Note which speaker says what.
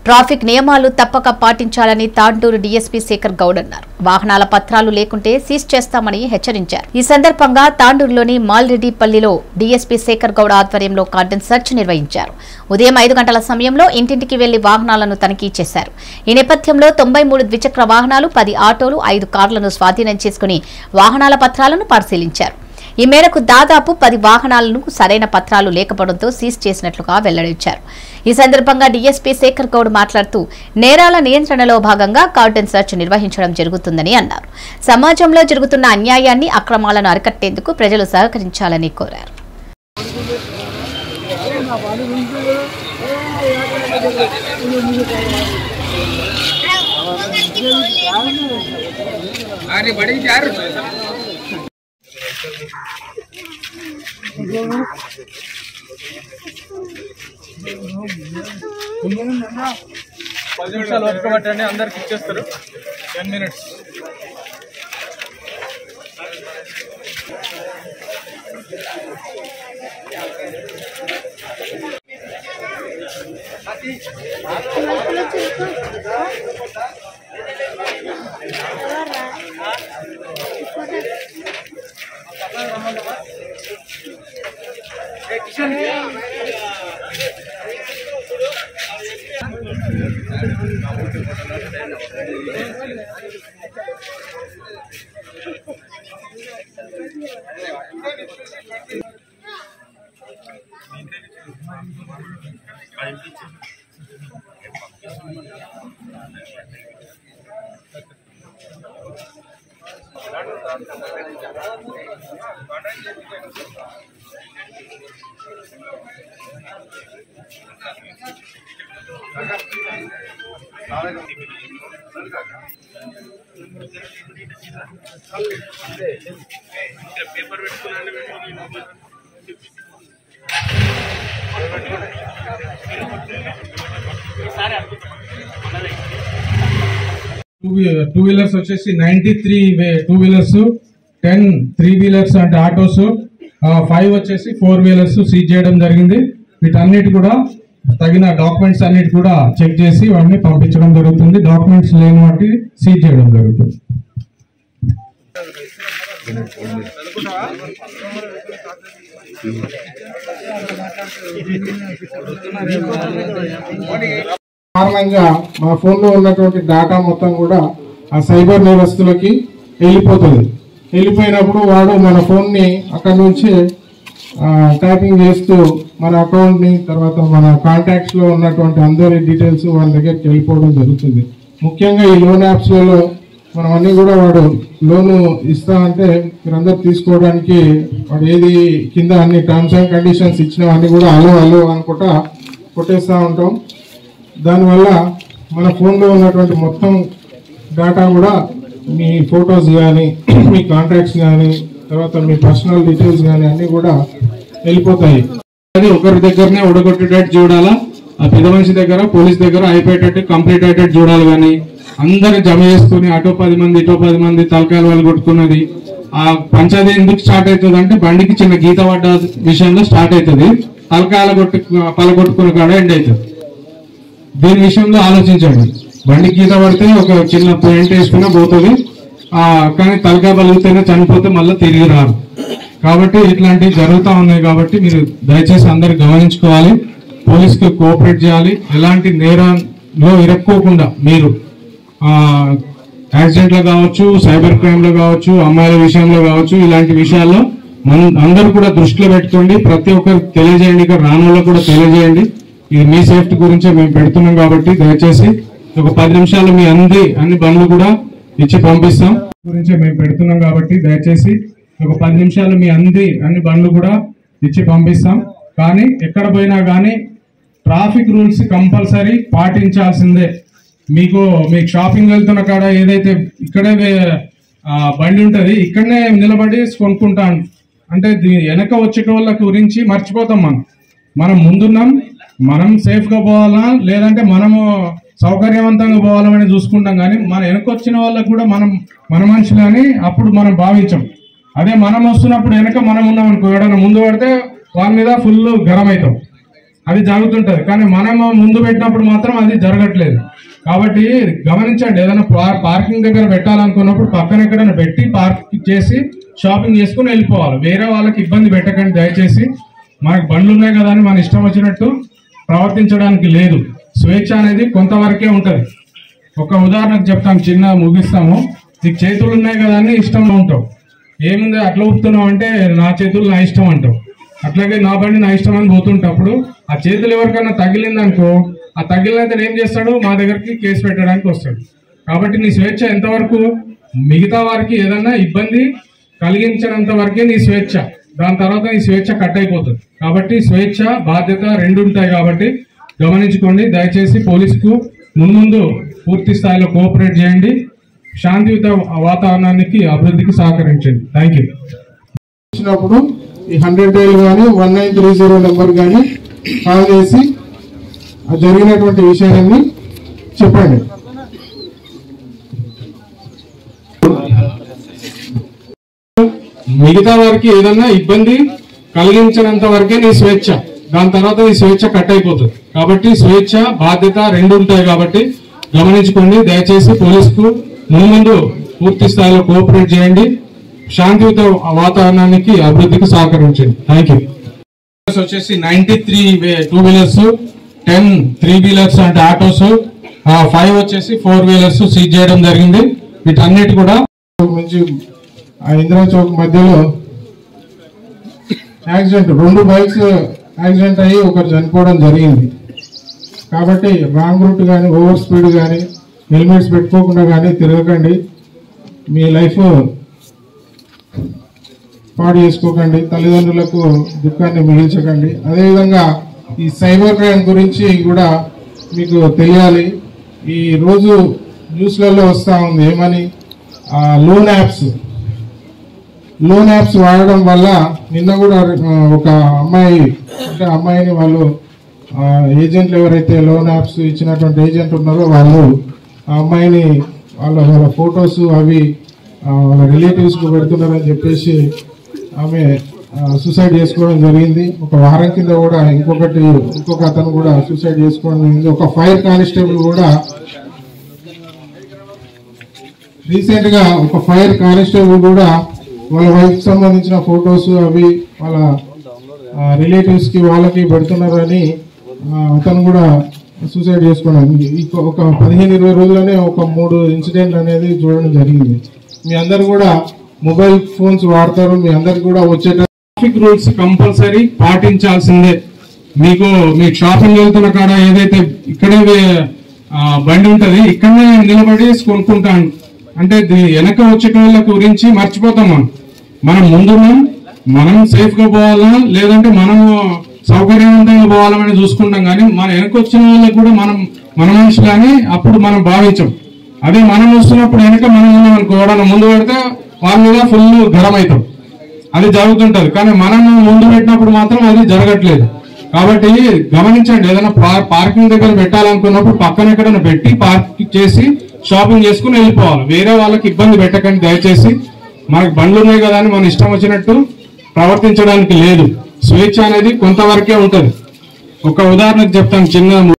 Speaker 1: traffic నియమాలు తప్పక పాటించాలని తాండూరు డీఎస్పీ శేఖర్ గౌడ్ అన్నారు వాహనాల పత్రాలు లేకుంటే సీజ్ చేస్తామని హెచ్చరించారు ఈ సందర్భంగా తాండూరులోని మాల్రెడ్డిపల్లిలో డీఎస్పీ శేఖర్ గౌడ్ ఆధ్వర్యంలో కార్డన్ సెర్చ్ నిర్వహించారు ఉదయం ఐదు గంటల సమయంలో ఇంటింటికి వెళ్లి వాహనాలను తనిఖీ చేశారు ఈ నేపథ్యంలో తొంభై మూడు ద్విచక్ర వాహనాలు పది ఆటోలు ఐదు కార్లను స్వాధీనం చేసుకుని వాహనాల పత్రాలను పరిశీలించారు ఈ మేరకు దాదాపు పది వాహనాలను సరైన పత్రాలు లేకపోవడంతో సీజ్ చేసినట్లుగా వెల్లడించారు ఈ సందర్భంగా డీఎస్పీ శేఖర్ గౌడ్ మాట్లాడుతూ నేరాల నియంత్రణలో భాగంగా కార్డన్ సెర్చ్ నిర్వహించడం జరుగుతుందని అన్నారు సమాజంలో జరుగుతున్న అన్యాయాన్ని అక్రమాలను అరికట్టేందుకు ప్రజలు సహకరించాలని కోరారు
Speaker 2: अरे बड़ी यार పది నిమిషాలు ఓపిక పట్టండి అందరికి ఇచ్చేస్తారు ten minutes two two wheelers వచ్చేసి ninety three two wheelers ten three wheelers అంటే ఆటోస్ ఫైవ్ వచ్చేసి ఫోర్ వీలర్స్ సీజ్ చేయడం జరిగింది వీటన్నిటి కూడా తగిన డాక్యుమెంట్స్ అన్నిటి కూడా చెక్ చేసి వాటిని పంపించడం జరుగుతుంది డాక్యుమెంట్స్ లేని వాటి సీజ్ చేయడం జరుగుతుంది
Speaker 3: కారణంగా మా ఫోన్లో ఉన్నటువంటి డేటా మొత్తం కూడా ఆ సైబర్ నేరస్తులకి వెళ్ళిపోతుంది వెళ్ళిపోయినప్పుడు వాడు మన ఫోన్ని అక్కడ నుంచి ట్యాపింగ్ చేస్తూ మన అకౌంట్ని తర్వాత మన కాంటాక్ట్స్లో ఉన్నటువంటి అందరి డీటెయిల్స్ వాళ్ళ దగ్గరికి వెళ్ళిపోవడం జరుగుతుంది ముఖ్యంగా ఈ లోన్ యాప్స్లలో మనం అన్ని కూడా వాడు లోను ఇస్తా అంటే మీరందరూ తీసుకోవడానికి వాడు ఏది కింద అన్ని టర్మ్స్ అండ్ కండిషన్స్ ఇచ్చినవన్నీ కూడా అలో అలో అనుకుంటా కొట్టేస్తూ ఉంటాం దానివల్ల మన ఫోన్లో ఉన్నటువంటి మొత్తం డేటా కూడా మీ ఫొటోస్ కానీ మీ కాంటాక్ట్స్ కానీ తర్వాత మీ పర్సనల్ డీటెయిల్స్ కానీ అన్నీ కూడా వెళ్ళిపోతాయి అది ఒకరి దగ్గరనే ఉడగొట్టేటట్టు చూడాలా ఆ పెద్ద మనిషి దగ్గర పోలీస్ దగ్గర అయిపోయేటట్టు కంప్లీట్ అయ్యేటట్టు చూడాలి కానీ అందరు జమ చేసుకుని అటో పది మంది ఇటో పది మంది తలకాయలు వాళ్ళు కొట్టుకున్నది ఆ పంచాయతీ ఎందుకు స్టార్ట్ అవుతుంది అంటే బండికి చిన్న గీత పడ్డ విషయంలో స్టార్ట్ అవుతుంది తలకాయలు కొట్టు పలగొట్టుకున్న కాడ ఎండ్ అవుతుంది దీని విషయంలో ఆలోచించండి బండి గీత పడితే ఒక చిన్న పాయింట్ వేసుకున్నా పోతుంది ఆ కానీ తలకాయ పలిగితేనే చనిపోతే మళ్ళీ తిరిగి రారు కాబట్టి ఇట్లాంటివి జరుగుతూ ఉన్నాయి కాబట్టి మీరు దయచేసి అందరు గమనించుకోవాలి పోలీస్కి కోఆపరేట్ చేయాలి ఎలాంటి నేరంలో ఇరక్కోకుండా మీరు ఆ యాక్సిడెంట్లో కావచ్చు సైబర్ క్రైమ్లో కావచ్చు అమ్మాయిల విషయంలో కావచ్చు ఇలాంటి విషయాల్లో మన అందరూ కూడా దృష్టిలో పెట్టుకోండి ప్రతి ఒక్కరికి తెలియజేయండి ఇక్కడ రానుల్లో కూడా తెలియజేయండి ఇది మీ సేఫ్టీ గురించే మేము పెడుతున్నాం కాబట్టి దయచేసి ఒక పది నిమిషాలు మీ అంది అన్ని బండ్లు కూడా ఇచ్చి పంపిస్తాం గురించే మేము పెడుతున్నాం కాబట్టి దయచేసి ఒక పది నిమిషాలు మీ అంది అన్ని బండ్లు కూడా ఇచ్చి పంపిస్తాం కానీ ఎక్కడ పోయినా కానీ ట్రాఫిక్ రూల్స్ కంపల్సరీ పాటించాల్సిందే మీకు మీకు షాపింగ్ వెళ్తున్న కాడ ఏదైతే ఇక్కడే వే- ఆ, బండి ఉంటది ఇక్కడనే నిలబడి కొనుక్కుంటాం అంటే దీ- వెనక వచ్చే వాళ్ళ గురించి మర్చిపోతాం మనం మనం ముందున్నాం మనం సేఫ్ గా పోవాలా లేదంటే మనము సౌకర్యవంతంగా పోవాలని చూసుకుంటాం కానీ మన వెనక వచ్చిన వాళ్ళకు కూడా మనం మన మనుషులని అప్పుడు మనం భావించాం అదే మనం వస్తున్నప్పుడు వెనక మనం ఉన్నాం అనుకో ఎవడన్నా ముందు పడితే వాళ్ళ మీద ఫుల్ గరం అవుతాం
Speaker 2: అది జరుగుతుంటది కానీ మనం ముందు పెట్టినప్పుడు మాత్రం అది జరగట్లేదు కాబట్టి గమనించండి ఏదైనా పా- పార్కింగ్ దగ్గర పెట్టాలనుకున్నప్పుడు పక్కన ఎక్కడైనా పెట్టి పార్క్ చేసి షాపింగ్ చేసుకుని వెళ్ళిపోవాలి వేరే వాళ్ళకి ఇబ్బంది పెట్టకండి దయచేసి మనకు బండ్లు ఉన్నాయి కదా అని మన ఇష్టం వచ్చినట్టు ప్రవర్తించడానికి లేదు స్వేచ్ఛ అనేది కొంతవరకే ఉంటది ఒక ఉదాహరణకు చెప్తాను చిన్న ముగిస్తాము నీకు చేతులు ఉన్నాయి కదా అని ఇష్టంలో ఉంటావు ఏముంది అట్లా ఊపుతున్నావు అంటే నా చేతులు నా ఇష్టం అంటావు అట్లాగే నా బండి నా ఇష్టం అని పోతుంటప్పుడు ఆ చేతులు ఎవరికైనా తగిలిందనుకో ఆ తగిలినంత ఏం చేస్తాడు మా దగ్గరికి కేసు పెట్టడానికి వస్తాడు కాబట్టి నీ స్వేచ్ఛ ఎంతవరకు మిగతా వారికి ఏదన్నా ఇబ్బంది కలిగించినంత వరకే నీ స్వేచ్ఛ దాని తర్వాత నీ స్వేచ్ఛ కట్ అయిపోతుంది కాబట్టి స్వేచ్ఛ బాధ్యత రెండు ఉంటాయి కాబట్టి గమనించుకోండి దయచేసి పోలీసుకు మున్ముందు పూర్తి స్థాయిలో కోఆపరేట్ చేయండి శాంతియుత వాతావరణానికి అభివృద్ధికి సహకరించండి థ్యాంక్ యూ
Speaker 3: వచ్చినప్పుడు ఈ హండ్రెడ్ డైల్ కానీ one nine three zero number కానీ కాల్ చేసి ఆ జరిగినటువంటి విషయాన్ని చెప్పండి
Speaker 2: మిగతా వారికి ఏదన్నా ఇబ్బంది కలిగించినంత వరకే నీ స్వేచ్ఛ దాని తర్వాత నీ స్వేచ్ఛ కట్ అయిపోతుంది కాబట్టి స్వేచ్ఛ బాధ్యత రెండు ఉంటాయి కాబట్టి గమనించుకోండి దయచేసి పోలీసుకు ముందు పూర్తి స్థాయిలో కోఆపరేట్ చేయండి శాంతియుత వాతావరణానికి అభివృద్ధికి సహకరించండి థ్యాంక్ యూ వచ్చేసి ninety three two wheelers ten three wheelers అంటే ఆటోస్ ఫైవ్ వచ్చేసి ఫోర్ వీలర్స్ సీజ్ చేయడం జరిగింది వీటన్నిటి కూడా
Speaker 3: నుంచి ఆ ఇందిరా చౌక్ మధ్యలో యాక్సిడెంట్ రెండు బైక్స్ యాక్సిడెంట్ అయ్యి ఒకరు చనిపోవడం జరిగింది కాబట్టి రాంగ్ రూట్ కానీ ఓవర్ స్పీడ్ కానీ హెల్మెట్స్ పెట్టుకోకుండా కానీ తిరగకండి మీ లైఫ్ పాడు చేసుకోకండి తల్లిదండ్రులకు దుఃఖాన్ని మిగిల్చకండి అదేవిధంగా ఈ సైబర్ క్రైమ్ గురించి కూడా మీకు తెలియాలి ఈ రోజు న్యూస్లలో వస్తూ ఉంది ఏమని లోన్ యాప్స్ లోన్ యాప్స్ వాడడం వల్ల నిన్న కూడా ఆ, ఒక అమ్మాయి అంటే అమ్మాయిని వాళ్ళు ఆ, ఏజెంట్లు ఎవరైతే లోన్ యాప్స్ ఇచ్చినటువంటి ఏజెంట్ ఉన్నారో వాళ్ళు ఆ అమ్మాయిని వాళ్ళ వాళ్ళ ఫొటోస్ అవి ఆ, వాళ్ళ రిలేటివ్స్ కు పెడుతున్నారని చెప్పేసి ఆమె సూసైడ్ చేసుకోవడం జరిగింది ఒక వారం కింద కూడా ఇంకొకటి ఇంకొక అతను కూడా సూసైడ్ చేసుకోవడం జరిగింది ఒక ఫైర్ కానిస్టేబుల్ కూడా రీసెంట్ గా ఒక ఫైర్ కానిస్టేబుల్ కూడా వాళ్ళ వైఫ్ సంబంధించిన ఫొటోస్ అవి వాళ్ళ రిలేటివ్స్ కి వాళ్ళకి పెడుతున్నారని ఆ, అతను కూడా సూసైడ్ చేసుకోవడం ఇంకో- ఒక పదిహేను ఇరవై రోజుల్లోనే ఒక మూడు ఇన్సిడెంట్లు అనేది చూడడం జరిగింది మీ అందరు కూడా మొబైల్ ఫోన్స్ వాడతారు మీ అందరికి కూడా వచ్చేట
Speaker 2: ట్రాఫిక్ రూల్స్ కంపల్సరీ పాటించాల్సిందే మీకు మీకు షాపింగ్ వెళ్తున్న కాడ ఏదైతే ఇక్కడే వే- ఆ, బండి ఉంటది ఇక్కడనే నిలబడి కొనుక్కుంటాను అంటే దీ- వెనక వచ్చే వాళ్ళ గురించి మర్చిపోతాం మనం మనం ముందున్నాం మనం సేఫ్ గా పోవాలా లేదంటే మనము సౌకర్యవంతంగా పోవాలని చూసుకుంటాం కానీ మన వెనక వచ్చిన వాళ్ళకి కూడా మనం మన మనుషులని అప్పుడు మనం భావించం అదే మనం వస్తున్నప్పుడు వెనక మనం ఉన్నాం అనుకో ఎవడన్నా ముందు పెడితే వాళ్ళ మీద ఫుల్ గరం అవుతాం అది జరుగుతుంటది కానీ మనం ముందు పెట్టినప్పుడు మాత్రం అది జరగట్లేదు కాబట్టి గమనించండి ఏదైనా పా- పార్కింగ్ దగ్గర పెట్టాలనుకున్నప్పుడు పక్కన ఎక్కడైనా పెట్టి పార్క్ చేసి షాపింగ్ చేసుకుని వెళ్ళిపోవాలి వేరే వాళ్ళకి ఇబ్బంది పెట్టకండి దయచేసి మనకు బండ్లు ఉన్నాయి కదా అని మన ఇష్టం వచ్చినట్టు ప్రవర్తించడానికి లేదు స్వేచ్ఛ అనేది కొంతవరకే ఉంటది ఒక ఉదాహరణకు చెప్తాను చిన్న